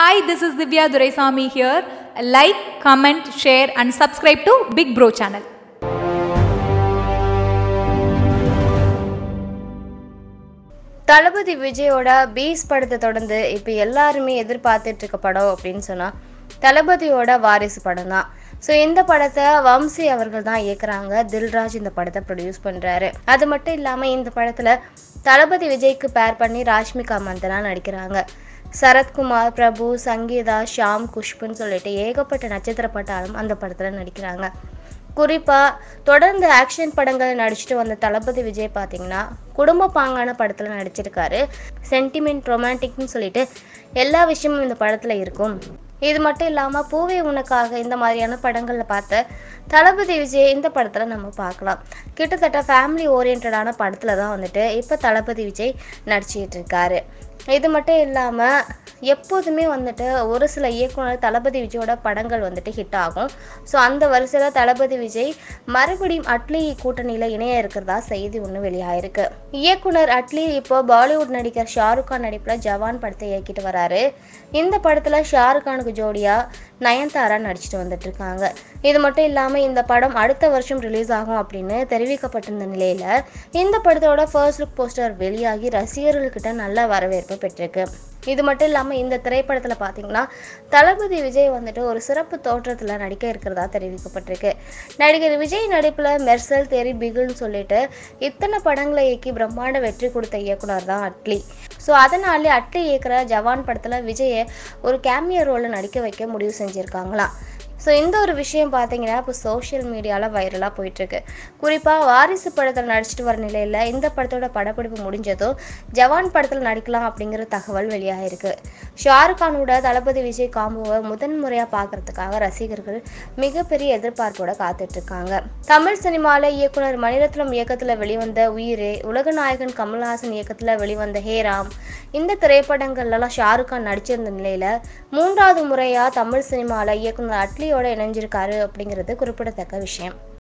Hi, this is Divya Duraisamy here. Like, comment, share, and subscribe to Big Bro channel. தளபதி விஜயோட piece படத்தை தொடர்ந்து இப்போ எல்லாருமே எதிர்பார்த்துட்டு இருக்க படம் அப்படின்னு சொன்னால் தளபதியோட வாரிசு படம் தான் ஸோ இந்த படத்தை வம்சி அவர்கள் தான் இயக்குறாங்க தில்ராஜ் இந்த படத்தை ப்ரொடியூஸ் பண்ணுறாரு அது மட்டும் இல்லாமல் இந்த படத்தில் தளபதி விஜய்க்கு பேர் பண்ணி ராஷ்மிகா மந்தனா நடிக்கிறாங்க சரத்குமார் பிரபு சங்கீதா ஷாம் குஷ்புன்னு சொல்லிட்டு ஏகப்பட்ட நட்சத்திர பட்டாளம் அந்த படத்தில் நடிக்கிறாங்க குறிப்பாக தொடர்ந்து ஆக்ஷன் படங்கள் நடிச்சுட்டு வந்த தளபதி விஜய் பார்த்தீங்கன்னா குடும்ப பாங்கான படத்தில் நடிச்சிருக்காரு சென்டிமெண்ட் ரொமான்டிக்னு சொல்லிட்டு எல்லா விஷயமும் இந்த படத்தில் இருக்கும் இது மட்டும் இல்லாமல் பூவே உனக்காக இந்த மாதிரியான படங்களில் பார்த்த தளபதி விஜய் இந்த படத்தில் நம்ம பார்க்கலாம் கிட்டத்தட்ட ஃபேமிலி ஓரியன்டான படத்தில் தான் வந்துட்டு இப்போ தளபதி விஜய் நடிச்சிட்டு இருக்காரு இது மட்டும் இல்லாமல் எப்போதுமே வந்துட்டு ஒரு சில இயக்குனர் தளபதி விஜயோட படங்கள் வந்துட்டு ஹிட் ஆகும் ஸோ அந்த வரிசையில் தளபதி விஜய் மறுபடியும் அட்லி கூட்டணியில் இணைய இருக்கிறதா செய்தி ஒன்று வெளியாயிருக்கு இயக்குனர் அட்லி இப்போ பாலிவுட் நடிகர் ஷாருக் கான் நடிப்பில் ஜவான் படத்தை இயக்கிட்டு வராரு இந்த படத்தில் ஷாருக் கானுக்கு ஜோடியாக நயன்தாரா நடிச்சிட்டு வந்துட்டு இருக்காங்க இது மட்டும் இல்லாமல் இந்த படம் அடுத்த வருஷம் ரிலீஸ் ஆகும் அப்படின்னு தெரிவிக்கப்பட்டிருந்த நிலையில் இந்த படத்தோட ஃபர்ஸ்ட் லுக் போஸ்டர் வெளியாகி ரசிகர்கள்கிட்ட நல்ல வரவேற்பு பெற்றிருக்கு இது மட்டும் இல்லாமல் இந்த திரைப்படத்தில் பார்த்தீங்கன்னா தளபதி விஜய் வந்துட்டு ஒரு சிறப்பு தோற்றத்தில் நடிக்க இருக்கிறதா தெரிவிக்கப்பட்டிருக்கு நடிகர் விஜய் நடிப்பில் மெர்சல் தெரி பிகுல்னு சொல்லிட்டு இத்தனை படங்களை இயக்கி பிரம்மாண்ட வெற்றி கொடுத்த இயக்குனர் தான் அட்லி ஸோ அதனாலே அட்லி இயக்குற ஜவான் படத்தில் விஜயை ஒரு கேமியோ ரோலில் நடிக்க வைக்க முடிவு செஞ்சுருக்காங்களாம் ஸோ இந்த ஒரு விஷயம் பார்த்தீங்கன்னா இப்போ சோஷியல் மீடியாவில் வைரலாக போயிட்டுருக்கு குறிப்பாக வாரிசு படத்தில் நடிச்சிட்டு வர நிலையில் இந்த படத்தோட படப்பிடிப்பு முடிஞ்சதும் ஜவான் படத்தில் நடிக்கலாம் அப்படிங்கிற தகவல் வெளியாகிருக்கு ஷாருக் கானோட தளபதி விஜய் காம்போவை முதன் முறையாக பார்க்கறதுக்காக ரசிகர்கள் மிகப்பெரிய எதிர்பார்ப்போட காத்துட்ருக்காங்க தமிழ் சினிமாவில் இயக்குனர் மணிரத்னம் இயக்கத்தில் வெளிவந்த உயிரே உலகநாயகன் கமல்ஹாசன் இயக்கத்தில் வெளிவந்த ஹேராம் இந்த திரைப்படங்கள்லாம் ஷாருக் கான் நடிச்சிருந்த நிலையில் மூன்றாவது முறையாக தமிழ் சினிமாவில் இயக்குனர் அட்லியோட இணைஞ்சிருக்காரு அப்படிங்கிறது குறிப்பிடத்தக்க விஷயம்